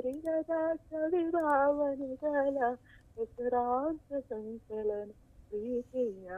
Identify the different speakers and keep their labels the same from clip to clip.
Speaker 1: ಹರಿರದ ಕವಿಭಾವನೆಗಳ ಹೆಸರಾಂತ ಸಂಕಲನ ಪ್ರೀತಿಯ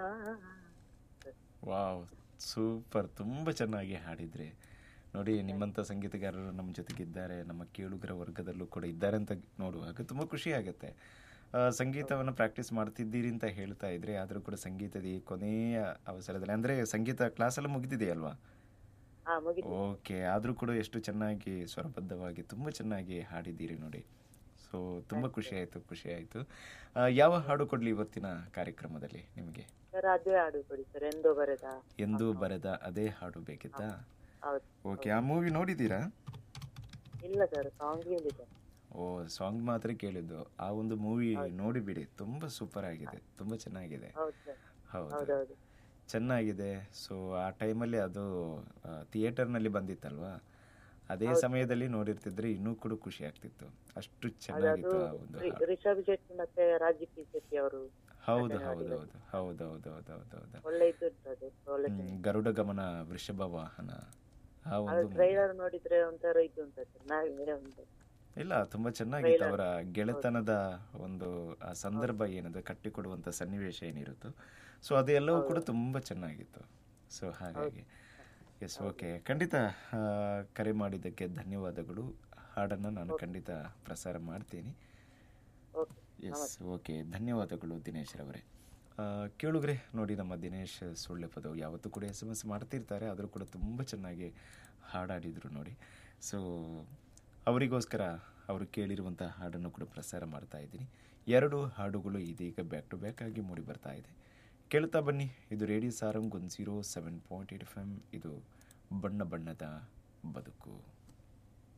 Speaker 2: ವಾವ್ ಸೂಪರ್ ತುಂಬ ಚೆನ್ನಾಗಿ ಹಾಡಿದ್ರಿ ನೋಡಿ ನಿಮ್ಮಂಥ ಸಂಗೀತಗಾರರು ನಮ್ಮ ಜೊತೆಗಿದ್ದಾರೆ ನಮ್ಮ ಕೇಳುಗರ ವರ್ಗದಲ್ಲೂ ಕೂಡ ಇದ್ದಾರೆ ಅಂತ ನೋಡುವಾಗ ತುಂಬ ಖುಷಿ ಆಗುತ್ತೆ ಆ, ಸಂಗೀತವನ್ನು ಪ್ರಾಕ್ಟೀಸ್ ಮಾಡ್ತಿದ್ದೀರಿ ಅಂತ ಹೇಳ್ತಾ ಇದ್ರೆ ಆದರೂ ಕೂಡ ಸಂಗೀತದ ಈ ಕೊನೆಯ ಅವಸರದಲ್ಲಿ ಅಂದರೆ ಸಂಗೀತ ಕ್ಲಾಸೆಲ್ಲ ಮುಗಿದಿದೆಯಲ್ವಾ
Speaker 1: ಹಾ ಮುಗಿತು
Speaker 2: ಓಕೆ ಆದರೂ ಕೂಡ ಎಷ್ಟು ಚೆನ್ನಾಗಿ ಸ್ವರಬದ್ಧವಾಗಿ ತುಂಬ ಚೆನ್ನಾಗಿ ಹಾಡಿದ್ದೀರಿ ನೋಡಿ ಸೊ ತುಂಬ ಖುಷಿ ಆಯಿತು ಖುಷಿ ಆಯಿತು ಯಾವ ಹಾಡು ಕೊಡಲಿ ಇವತ್ತಿನ ಕಾರ್ಯಕ್ರಮದಲ್ಲಿ ನಿಮಗೆ
Speaker 1: ಸರ್ ಅದೇ ಹಾಡು ಕೊಡಿ ಸರ್ ಎಂದೋ ಬರೆದ
Speaker 2: ಎಂದು ಬರೆದ ಅದೇ ಹಾಡು ಬೇಕಿತ್ತಾ
Speaker 1: ಹೌದು
Speaker 2: ಓಕೆ ಆ ಮೂವಿ ನೋಡಿದ್ದೀರಾ
Speaker 1: ಇಲ್ಲ ಸರ್ ಸಾಂಗ್ ಹೇಳಿದೆ
Speaker 2: ಓ ಸಾಂಗ್ ಮಾತ್ರ ಕೇಳಿದ್ದು ಆ ಒಂದು ಮೂವಿ ನೋಡಿಬಿಡಿ ತುಂಬ ಸೂಪರ್ ಆಗಿದೆ ತುಂಬ ಚೆನ್ನಾಗಿದೆ
Speaker 1: ಹೌದು ಸರ್
Speaker 2: ಹೌದು
Speaker 1: ಹೌದೌದು
Speaker 2: ಚೆನ್ನಾಗಿದೆ ಸೊ ಆ ಟೈಮಲ್ಲಿ ಅದು ಥಿಯೇಟರ್ನಲ್ಲಿ ಬಂದಿತ್ತಲ್ವಾ ಅದೇ ಸಮಯದಲ್ಲಿ ನೋಡಿರ್ತಿದ್ರೆ ಇನ್ನೂ ಕೂಡ ಖುಷಿ ಆಗ್ತಿತ್ತು ಅಷ್ಟು
Speaker 1: ಅದು
Speaker 2: ಚೆನ್ನಾಗಿತ್ತು ಆ ಒಂದು
Speaker 1: ರಿ-
Speaker 2: ಹಾಡು.
Speaker 1: ರಿಷಬ್ ಶೆಟ್ಟಿ ಮತ್ತೆ ರಾಜೀವ್ ಪಿ ಶೆಟ್ಟಿ ಅವರು
Speaker 2: ಹೌದು ಹೌದು ಹೌದು ಹೌದು ಹೌದು ಹೌದು ಹೌದು ಹೌದು
Speaker 1: ಒಳ್ಳೆ ಇದು ಉಂಟು ಅದು ಒಳ್ಳೆ
Speaker 2: ಹ್ಮ್, ಗರುಡ ಗಮನ ವೃಷಭ ವಾಹನ ಆ
Speaker 1: ಅದು
Speaker 2: ಒಂದು movie.
Speaker 1: ಟ್ರೈಲರ್ ನೋಡಿದ್ರೆ ಒಂಥರ ಇದು ಉಂಟು ಸರ್ ನಾವೇ ಉಂಟು
Speaker 2: ಇಲ್ಲ ತುಂಬಾ ಚೆನ್ನಾಗಿತ್ತು ಅವರ ಗೆಳೆತನದ ಒಂದು ಆ ಸಂದರ್ಭ ಏನದು ಕಟ್ಟಿಕೊಡುವಂತ ಸನ್ನಿವೇಶ ಏನಿರುತ್ತೋ ಸೊ ಅದೆಲ್ಲವೂ ಕೂಡ ತುಂಬಾ ಚೆನ್ನಾಗಿತ್ತು ಸೊ ಹಾಗಾಗಿ ಎಸ್ ಓಕೆ ಖಂಡಿತ ಆ, ಕರೆ ಮಾಡಿದ್ದಕ್ಕೆ ಧನ್ಯವಾದಗಳು ಹಾಡನ್ನು ನಾನು ಖಂಡಿತ ಪ್ರಸಾರ ಮಾಡ್ತೀನಿ
Speaker 1: ಓಕೆ
Speaker 2: ಎಸ್ ಓಕೆ ಧನ್ಯವಾದಗಳು ದಿನೇಶ್ ರವರೇ ಆ, ಕೇಳುಗ್ರೆ ನೋಡಿ ನಮ್ಮ ದಿನೇಶ್ ಸುಳ್ಳೆ ಪದವು ಯಾವತ್ತೂ ಕೂಡ ಎಸ್ ಎಮ್ ಎಸ್ ಮಾಡ್ತಿರ್ತಾರೆ ಆದರೂ ಕೂಡ ತುಂಬ ಚೆನ್ನಾಗಿ ಹಾಡಾಡಿದರು ನೋಡಿ ಸೊ ಅವರಿಗೋಸ್ಕರ ಅವರು ಕೇಳಿರುವಂಥ ಹಾಡನ್ನು ಕೂಡ ಪ್ರಸಾರ ಮಾಡ್ತಾ ಇದ್ದೀನಿ ಎರಡು ಹಾಡುಗಳು ಇದೀಗ ಬ್ಯಾಕ್ ಟು ಬ್ಯಾಕ್ ಆಗಿ ಮೂಡಿ ಬರ್ತಾ ಇದೆ ಕೇಳ್ತಾ ಬನ್ನಿ ಇದು ರೇಡಿಯೋ ಸಾರಂಗ್ ಒಂದು zero seven point eight F M ಇದು ಬಣ್ಣ ಬಣ್ಣದ ಬದುಕು